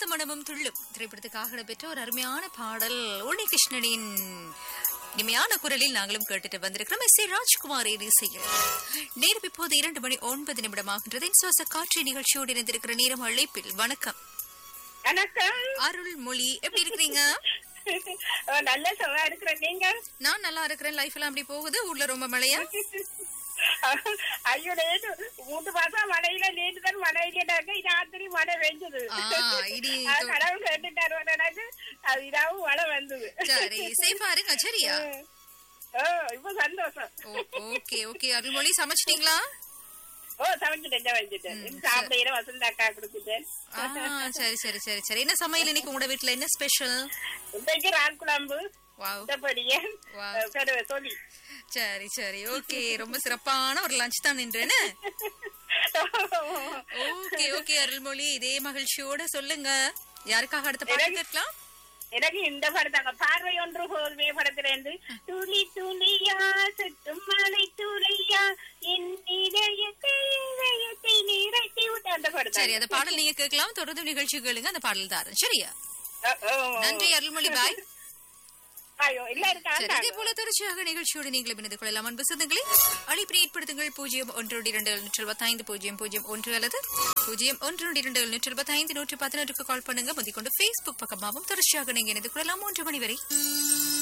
மனமும் துள்ளும் திரைப்படத்துக்காக இடம்பெற்ற ஒரு அருமையான பாடல் உன்னிகிருஷ்ணனின் இனிமையான குரலில் நாங்களும் கேட்டுட்டு வந்திருக்கிறோம் எஸ் ஏ ராஜ்குமாரின் இசையில் நேரம் இப்போது இரண்டு மணி ஒன்பது நிமிடமாகின்றது சுவாச காட்சி நிகழ்ச்சியோடு இணைந்திருக்கிற நேரம் அழைப்பில் வணக்கம் வணக்கம் அருள்மொழி எப்படி இருக்கிறீங்க அஹ் நல்ல சுகமா இருக்கிறேன் நீங்க நான் நல்லா இருக்கிறேன் லைஃப் எல்லாம் அப்படி போகுது ஊர்ல ரொம்ப மழையா ஐயோ நேற்று மூன்று மாசம் மழையில நேற்று தான் மழை இல்லைனாக்க ராத்திரி மழை பெஞ்சது ஆ, இடி அது கடவுள் கேட்டுட்டாரு எனக்கு அது இதாவும் மழை வந்தது சரி சேஃபா இருங்க சரியா ஓ இப்ப சந்தோஷம் ஓகே ஓகே அருள்மொழி சமைச்சிட்டீங்களா ஓ சமைச்சிட்டேன் வச்சுட்டேன் சாப்பிட வசந்த அக்கா கொடுத்துட்டேன் ஆ, சரி சரி சரி சரி என்ன சமையல் இன்னைக்கு உங்களோட வீட்ல என்ன ஸ்பெஷல் இன்றைக்கு ரான் குழம்பு வாவ் சுத்தப்படியே Wow. பெருவை சொல்லி சரி சரி ஓகே ரொம்ப சிறப்பான ஒரு லஞ்ச் தான் நின்றேன்னு ஓகே ஓகே அருள்மொழி இதே மகிழ்ச்சியோட சொல்லுங்க யாருக்காக அடுத்த பாட்டு கேட்கலாம் எனக்கு இந்த படத்தாங்க பார்வை ஒன்று போதுமே படத்துல இருந்து துளி துளியா சுற்றும் மலை துளியா என் இதயத்தை இதயத்தை நிறைத்தி விட்டு அந்த படம் சரி அந்த பாடல் நீங்க கேட்கலாம் தொடர்ந்து நிகழ்ச்சி கேளுங்க அந்த பாடல் தாரன் சரியா நன்றி அருள்மொழி பாய் ஐயோ இல்ல சரி இதே இருக்கா போல தொடர்ச்சியாக நிகழ்ச்சியோடு நீங்களும் இணைந்து கொள்ளலாம் அன்பு சொந்தங்களே அழைப்பினை ஏற்படுத்துங்கள் பூஜ்ஜியம் ஒன்று இரண்டு எழுநூற்று இருபத்தைந்து பூஜ்ஜியம் பூஜ்ஜியம் ஒன்று அல்லது பூஜ்ஜியம் ஒன்று இரண்டு எழுநூற்று இருபத்தைந்து நூற்று பதினொன்றுக்கு கால் பண்ணுங்க முந்திக்கொண்டு Facebook பக்கமாகவும் தொடர்ச்சியாக நீங்க இணைந்து கொள்ளலாம் மூன்று மணி வரை